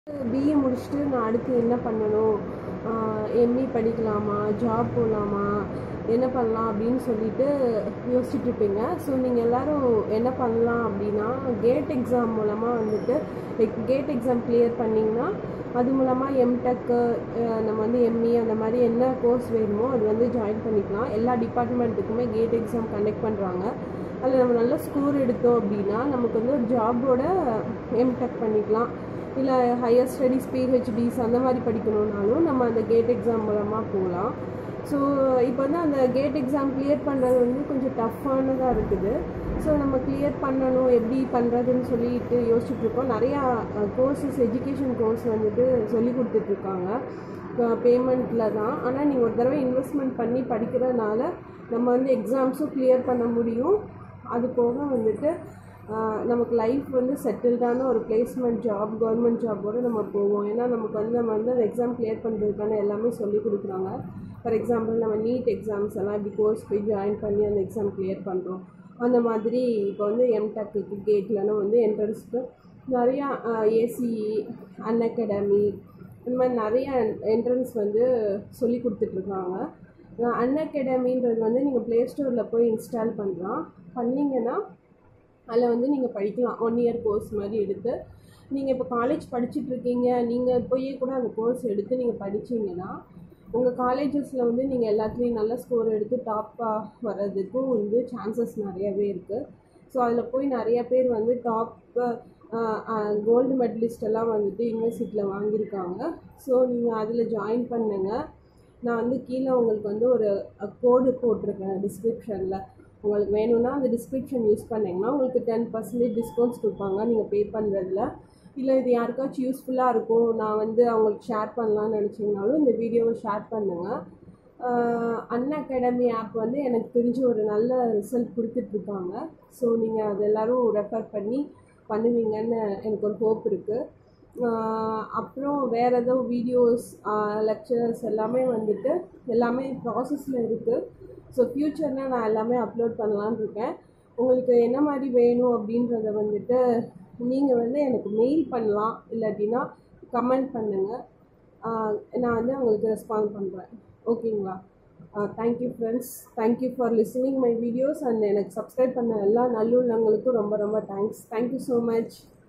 BA முடிச்சுட்டு நான் அடுத்து என்ன பண்ணணும் எம்இ படிக்கலாமா ஜாப் போகலாமா என்ன பண்ணலாம் அப்படின்னு சொல்லிட்டு யோசிச்சுட்டு இருப்பீங்க ஸோ நீங்கள் எல்லோரும் என்ன பண்ணலாம் அப்படின்னா கேட் எக்ஸாம் மூலமாக வந்துட்டு கேட் எக்ஸாம் கிளியர் பண்ணிங்கன்னா அது மூலமாக எம்டெக்கு நம்ம வந்து எம்இ அந்த மாதிரி என்ன கோர்ஸ் வேணுமோ அது வந்து ஜாயின் பண்ணிக்கலாம் எல்லா டிபார்ட்மெண்ட்டுக்குமே கேட் எக்ஸாம் கண்டக்ட் பண்ணுறாங்க அதில் நம்ம நல்ல ஸ்கோர் எடுத்தோம் அப்படின்னா நமக்கு வந்து ஒரு ஜாபோட எம்டெக் பண்ணிக்கலாம் இல்லை ஹையர் ஸ்டடீஸ் பிஹெச்டிஸ் அந்த மாதிரி படிக்கணுன்னாலும் நம்ம அந்த கேட் எக்ஸாம் மூலமாக போகலாம் ஸோ இப்போ வந்து அந்த கேட் எக்ஸாம் கிளியர் பண்ணுறது வந்து கொஞ்சம் டஃப்பானதாக இருக்குது ஸோ நம்ம கிளியர் பண்ணணும் எப்படி பண்ணுறதுன்னு சொல்லிட்டு யோசிச்சுட்ருக்கோம் நிறையா கோர்சஸ் எஜுகேஷன் கோர்ஸ் வந்துட்டு சொல்லி கொடுத்துட்ருக்காங்க பேமெண்ட்டில் தான் ஆனால் நீங்கள் ஒரு தடவை இன்வெஸ்ட்மெண்ட் பண்ணி படிக்கிறதுனால நம்ம வந்து எக்ஸாம்ஸும் கிளியர் பண்ண முடியும் அது போக வந்துட்டு நமக்கு லைஃப் வந்து செட்டில்டான ஒரு பிளேஸ்மெண்ட் ஜாப் கவர்மெண்ட் ஜாபோடு நம்ம போவோம் ஏன்னா நமக்கு வந்து நம்ம வந்து அந்த எக்ஸாம் கிளியர் பண்ணுறதுக்கான எல்லாமே சொல்லி கொடுக்குறாங்க ஃபார் எக்ஸாம்பிள் நம்ம நீட் எக்ஸாம்ஸ் எல்லாம் இப்படி கோர்ஸ் போய் ஜாயின் பண்ணி அந்த எக்ஸாம் கிளியர் பண்ணுறோம் அந்த மாதிரி இப்போ வந்து எம்டெக்கு கேட்லன்னு வந்து என்ட்ரன்ஸ்க்கு நிறையா ஏசிஇ அன் அகாடமி இந்த மாதிரி நிறைய என்ட்ரன்ஸ் வந்து சொல்லி கொடுத்துட்ருக்காங்க அன் அகாடமின்றது வந்து நீங்கள் ப்ளே ஸ்டோரில் போய் இன்ஸ்டால் பண்ணலாம் பண்ணிங்கன்னா அதில் வந்து நீங்கள் படிக்கலாம் ஒன் இயர் கோர்ஸ் மாதிரி எடுத்து நீங்கள் இப்போ காலேஜ் படிச்சுட்ருக்கீங்க நீங்கள் போய் கூட அந்த கோர்ஸ் எடுத்து நீங்கள் படித்தீங்கன்னா உங்கள் காலேஜஸில் வந்து நீங்கள் எல்லாத்துலேயும் நல்ல ஸ்கோர் எடுத்து டாப்பாக வர்றதுக்கும் வந்து சான்சஸ் நிறையவே இருக்குது ஸோ அதில் போய் நிறைய பேர் வந்து டாப் கோல்டு மெடலிஸ்ட் எல்லாம் வந்துட்டு யூனிவர்சிட்டியில் வாங்கியிருக்காங்க ஸோ நீங்கள் அதில் ஜாயின் பண்ணுங்கள் நான் வந்து கீழே உங்களுக்கு வந்து ஒரு கோடு போட்டிருக்கேன் டிஸ்கிரிப்ஷனில் உங்களுக்கு வேணும்னா அந்த டிஸ்கிரிப்ஷன் யூஸ் பண்ணிங்கன்னா உங்களுக்கு டென் பர்சன்டேஜ் டிஸ்கவுண்ட்ஸ் கொடுப்பாங்க நீங்கள் பே பண்ணுறதுல இல்லை இது யாருக்காச்சும் யூஸ்ஃபுல்லாக இருக்கும் நான் வந்து அவங்களுக்கு ஷேர் பண்ணலான்னு நினச்சிங்கனாலும் இந்த வீடியோவை ஷேர் பண்ணுங்கள் அன் அகாடமி ஆப் வந்து எனக்கு தெரிஞ்ச ஒரு நல்ல ரிசல்ட் கொடுத்துட்ருக்காங்க ஸோ நீங்கள் அது எல்லோரும் ரெஃபர் பண்ணி பண்ணுவீங்கன்னு எனக்கு ஒரு ஹோப் இருக்குது அப்புறம் வேறு ஏதோ வீடியோஸ் லெக்சரஸ் எல்லாமே வந்துட்டு எல்லாமே ப்ராசஸில் இருக்குது ஸோ ஃப்யூச்சரில் நான் எல்லாமே அப்லோட் பண்ணலான்னு இருக்கேன் உங்களுக்கு என்ன மாதிரி வேணும் அப்படின்றத வந்துட்டு நீங்கள் வந்து எனக்கு மெயில் பண்ணலாம் இல்லாட்டினா கமெண்ட் பண்ணுங்கள் நான் வந்து உங்களுக்கு ரெஸ்பாண்ட் பண்ணுறேன் ஓகேங்களா thank you friends thank you for listening my videos and எனக்கு சப்ஸ்கிரைப் பண்ண எல்லா நல்லுள்ளவங்களுக்கும் ரொம்ப ரொம்ப தேங்க்ஸ் தேங்க்யூ ஸோ மச்